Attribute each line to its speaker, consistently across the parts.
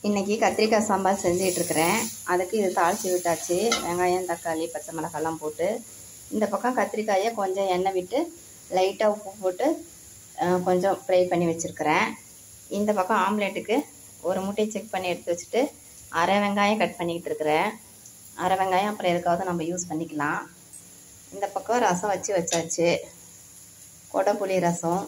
Speaker 1: இன்றைக்கி கத்திரிக்காய் சாம்பார் செஞ்சிகிட்ருக்கிறேன் அதுக்கு இது தாளித்து விட்டாச்சு வெங்காயம் தக்காளி பச்சை மிளகாலாம் போட்டு இந்த பக்கம் கத்திரிக்காயை கொஞ்சம் எண்ணெய் விட்டு லைட்டாக உப்பு போட்டு அஹ், கொஞ்சம் ஃப்ரை பண்ணி வச்சுருக்கிறேன் இந்த பக்கம் ஆம்லேட்டுக்கு ஒரு முட்டையை செக் பண்ணி எடுத்து வச்சுட்டு அரை வெங்காயம் கட் பண்ணிக்கிட்டு இருக்கிறேன் அரை வெங்காயம் அப்புறம் எதுக்காவது நம்ம யூஸ் பண்ணிக்கலாம் இந்த பக்கம் ரசம் வச்சு வச்சாச்சு கொடைப்புளி ரசம்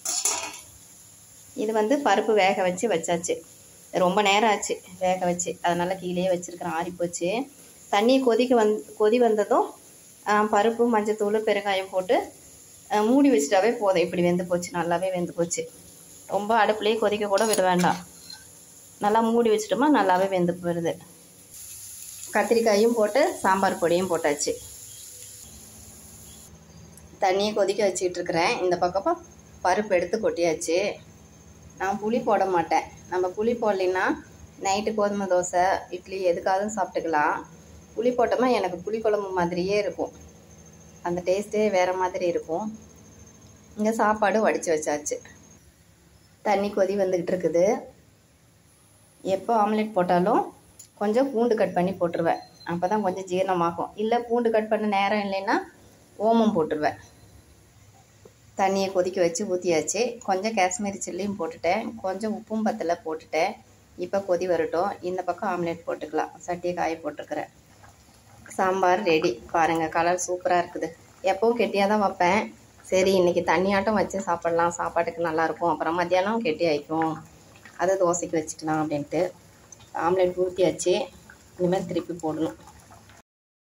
Speaker 1: இது வந்து பருப்பு வேக வச்சு வச்சாச்சு ரொம்ப நேரம் ஆச்சு வேக வச்சு அதனால் கீழே வச்சுருக்கிறேன் ஆறிப்போச்சு தண்ணி கொதிக்க வந் கொதி வந்ததும் ஆ, பருப்பு மஞ்சத்தூள் பெருங்காயம் போட்டு ஆ, மூடி வச்சிட்டாவே போதும் இப்படி வெந்து போச்சு நல்லாவே வெந்து போச்சு ரொம்ப அடுப்புலேயே கொதிக்க கூட விட வேண்டாம் நல்லா மூடி வச்சிட்டோமா நல்லாவே வெந்து போயிடுது கத்திரிக்காயும் போட்டு சாம்பார் பொடியும் போட்டாச்சு தண்ணியை கொதிக்க வச்சுக்கிட்டு இருக்கிறேன் இந்த பக்கம் பருப்பு எடுத்து கொட்டியாச்சு நான் புளி போட மாட்டேன் நம்ம புளி போடலைன்னா நைட்டு கோதுமை தோசை இட்லி எதுக்காவது சாப்பிட்டுக்கலாம் புளி போட்டோமா எனக்கு புளி குழம்பு மாதிரியே இருக்கும் அந்த டேஸ்ட்டே வேறு மாதிரி இருக்கும் இங்கே சாப்பாடு வடித்து வச்சாச்சு தண்ணி கொதி வந்துக்கிட்டு இருக்குது எப்போ ஆம்லெட் போட்டாலும் கொஞ்சம் பூண்டு கட் பண்ணி போட்டுருவேன் அப்போ தான் கொஞ்சம் ஜீரணமாகும் இல்லை பூண்டு கட் பண்ண நேரம் இல்லைன்னா ஓமம் போட்டுருவேன் தண்ணியை கொதிக்க வச்சு ஊற்றியாச்சு கொஞ்சம் காஷ்மீரி சில்லியும் போட்டுட்டேன் கொஞ்சம் உப்பும் பத்தல போட்டுட்டேன் இப்போ கொதி வரட்டும் இந்த பக்கம் ஆம்லேட் போட்டுக்கலாம் சட்டியை காய போட்டிருக்கிறேன் சாம்பார் ரெடி பாருங்கள் கலர் சூப்பராக இருக்குது எப்பவும் கெட்டியாக தான் வைப்பேன் சரி இன்றைக்கி தண்ணியாட்டம் வச்சு சாப்பிட்லாம் சாப்பாட்டுக்கு நல்லாயிருக்கும் அப்புறம் மத்தியானம் கெட்டி ஆயிக்கும் அதை தோசைக்கு வச்சுக்கலாம் அப்படின்ட்டு ஆம்லேட் ஊற்றியாச்சு இனிமேல் திருப்பி போடணும்